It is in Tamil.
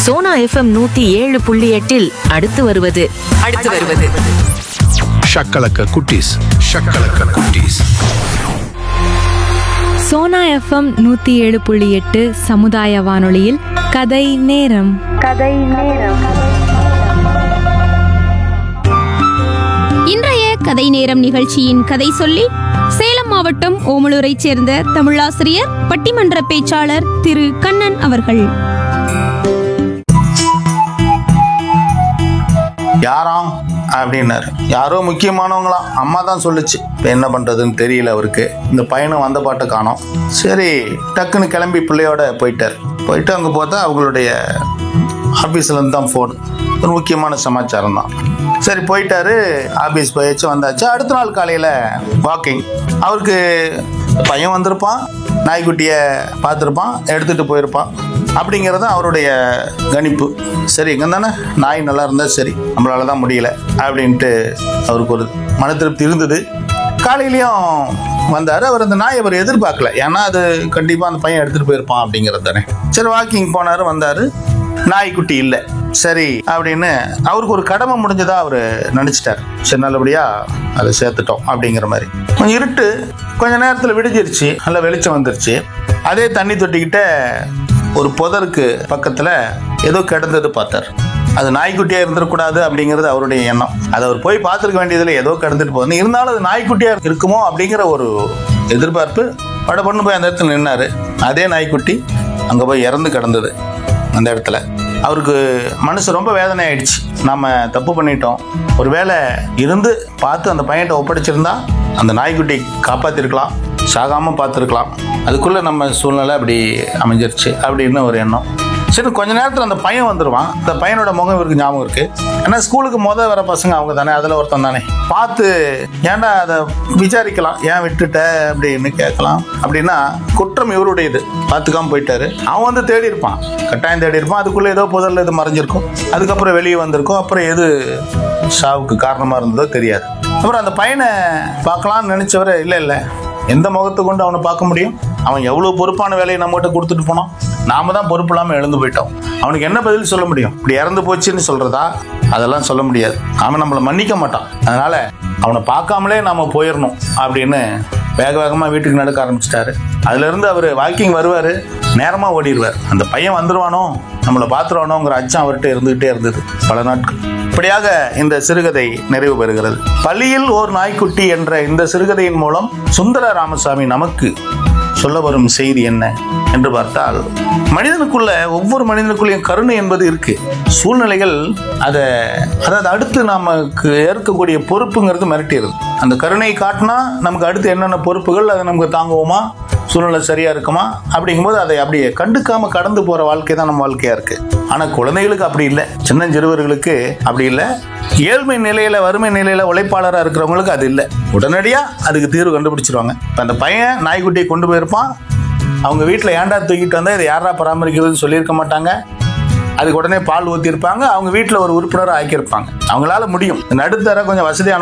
சோனா எஃப்எம் நூத்தி ஏழு புள்ளி எட்டில் அடுத்து வருவது அடுத்து வருவது ஷக்கலக்க குட்டீஸ் ஷக்கலக்க குட்டீஸ் சோனா எஃப்எம் நூற்றி ஏழு புள்ளி எட்டு சமுதாய வானொலியில் கதை நேரம் இன்றைய கதை நேரம் நிகழ்ச்சியின் கதை சொல்லி சேலம் மாவட்டம் ஓமலூரைச் சேர்ந்த தமிழாசிரியர் பட்டிமன்ற பேச்சாளர் திரு கண்ணன் அவர்கள் யாராம் அப்படின்னாரு யாரோ முக்கியமானவங்களாம் அம்மா தான் சொல்லுச்சு இப்போ என்ன பண்ணுறதுன்னு தெரியல அவருக்கு இந்த பையனும் வந்த பாட்டை காணோம் சரி டக்குன்னு கிளம்பி பிள்ளையோட போயிட்டார் போயிட்டு அங்கே பார்த்தா அவங்களுடைய ஆஃபீஸ்லேருந்து தான் ஃபோன் ஒரு முக்கியமான சமாச்சாரம் தான் சரி போயிட்டாரு ஆஃபீஸ் போயாச்சு வந்தாச்சு அடுத்த நாள் காலையில் வாக்கிங் அவருக்கு பையன் வந்திருப்பான் நாய்க்குட்டியை பார்த்துருப்பான் எடுத்துகிட்டு போயிருப்பான் அப்படிங்கிறது அவருடைய கணிப்பு சரி இங்கே தானே நாய் நல்லா இருந்தால் சரி நம்மளால தான் முடியல அப்படின்ட்டு அவருக்கு ஒரு மன திருப்தி இருந்தது காலையிலையும் வந்தார் அவர் அந்த நாய் அவர் எதிர்பார்க்கல ஏன்னா அது கண்டிப்பாக அந்த பையன் எடுத்துகிட்டு போயிருப்பான் அப்படிங்கிறது தானே சரி வாக்கிங் போனார் வந்தார் நாய்க்குட்டி இல்லை சரி அப்படின்னு அவருக்கு ஒரு கடமை முடிஞ்சதா அவர் நினச்சிட்டார் சரி நல்லபடியாக அதை சேர்த்துட்டோம் அப்படிங்கிற மாதிரி கொஞ்சம் இருட்டு கொஞ்ச நேரத்தில் விடிஞ்சிருச்சு நல்லா வெளிச்சம் வந்துருச்சு அதே தண்ணி தொட்டிக்கிட்ட ஒரு புதருக்கு பக்கத்தில் ஏதோ கிடந்தது பார்த்தார் அது நாய்க்குட்டியாக இருந்துடக்கூடாது அப்படிங்கிறது அவருடைய எண்ணம் அதை அவர் போய் பார்த்துருக்க வேண்டியதில் ஏதோ கிடந்துட்டு போகுது இருந்தாலும் அது நாய்க்குட்டியாக இருக்குமோ அப்படிங்கிற ஒரு எதிர்பார்ப்பு பட பொண்ணு போய் அந்த இடத்துல நின்னாரு அதே நாய்க்குட்டி அங்கே போய் இறந்து கிடந்தது அந்த இடத்துல அவருக்கு மனசு ரொம்ப வேதனை ஆயிடுச்சு நம்ம தப்பு பண்ணிட்டோம் ஒருவேளை இருந்து பார்த்து அந்த பையன்கிட்ட ஒப்படைச்சிருந்தா அந்த நாய்க்குட்டி காப்பாற்றிருக்கலாம் சாகாமல் பார்த்துருக்கலாம் அதுக்குள்ளே நம்ம சூழ்நிலை அப்படி அமைஞ்சிருச்சு அப்படின்னு ஒரு எண்ணம் சரி கொஞ்ச நேரத்தில் அந்த பையன் வந்துடுவான் அந்த பையனோட முகம் இவருக்கு ஞாபகம் இருக்கு ஏன்னா ஸ்கூலுக்கு முத வர பசங்க அவங்க தானே அதில் ஒருத்தன் தானே பார்த்து ஏன்டா அதை விசாரிக்கலாம் ஏன் விட்டுட்ட அப்படின்னு கேட்கலாம் அப்படின்னா குற்றம் இவருடையது பார்த்துக்காம போயிட்டாரு அவன் வந்து தேடி இருப்பான் கட்டாயம் தேடி இருப்பான் அதுக்குள்ளே ஏதோ புதரில் இது மறைஞ்சிருக்கும் அதுக்கப்புறம் வெளியே வந்திருக்கும் அப்புறம் எது சாவுக்கு காரணமாக இருந்ததோ தெரியாது அப்புறம் அந்த பையனை பார்க்கலாம்னு நினச்சவர் இல்லை இல்லை எந்த முகத்தை கொண்டு அவனை பார்க்க முடியும் அவன் எவ்வளோ பொறுப்பான வேலையை நம்மகிட்ட கொடுத்துட்டு போனான் நாம தான் பொறுப்பு இல்லாமல் எழுந்து போயிட்டோம் அவனுக்கு என்ன பதில் சொல்ல முடியும் இப்படி இறந்து போச்சுன்னு சொல்றதா அதெல்லாம் சொல்ல முடியாது அவன் நம்மளை மன்னிக்க மாட்டான் அதனால அவனை பார்க்காமலே நாம போயிடணும் அப்படின்னு வேக வேகமாக வீட்டுக்கு நடக்க ஆரம்பிச்சிட்டாரு அதுலேருந்து அவர் வாக்கிங் வருவார் நேரமாக ஓடிடுவார் அந்த பையன் வந்துருவானோ நம்மளை பார்த்துருவானோங்கிற அச்சம் அவர்கிட்ட இருந்துகிட்டே இருந்தது பல நாட்கள் இப்படியாக இந்த சிறுகதை நிறைவு பெறுகிறது பள்ளியில் ஓர் நாய்க்குட்டி என்ற இந்த சிறுகதையின் மூலம் சுந்தர ராமசாமி நமக்கு சொல்ல வரும் செய்தி என்ன என்று பார்த்தால் மனிதனுக்குள்ள ஒவ்வொரு மனிதனுக்குள்ளேயும் கருணை என்பது இருக்கு சூழ்நிலைகள் அதை அதாவது அடுத்து நமக்கு ஏற்கக்கூடிய பொறுப்புங்கிறது மிரட்டிடுது அந்த கருணை காட்டினா நமக்கு அடுத்து என்னென்ன பொறுப்புகள் அதை நமக்கு தாங்குவோமா சூழ்நிலை சரியா இருக்குமா அப்படிங்கும்போது அதை அப்படியே கண்டுக்காம கடந்து போற வாழ்க்கை தான் நம்ம வாழ்க்கையா இருக்கு ஆனா குழந்தைகளுக்கு அப்படி இல்லை சின்னஞ்சிறுவர்களுக்கு அப்படி இல்லை ஏழ்மை நிலையில வறுமை நிலையில உழைப்பாளராக இருக்கிறவங்களுக்கு அது இல்லை உடனடியா அதுக்கு தீர்வு கண்டுபிடிச்சிருவாங்க இப்போ அந்த பையன் நாய்க்குட்டியை கொண்டு போயிருப்பான் அவங்க வீட்டில் ஏன்டா தூக்கிட்டு வந்தா இதை யாரா பராமரிக்கிறதுன்னு சொல்லியிருக்க மாட்டாங்க அதுக்கு உடனே பால் ஊற்றிருப்பாங்க அவங்க வீட்டில் ஒரு உறுப்பினராக ஆக்கியிருப்பாங்க அவங்களால முடியும் நடுத்தர கொஞ்சம் வசதியான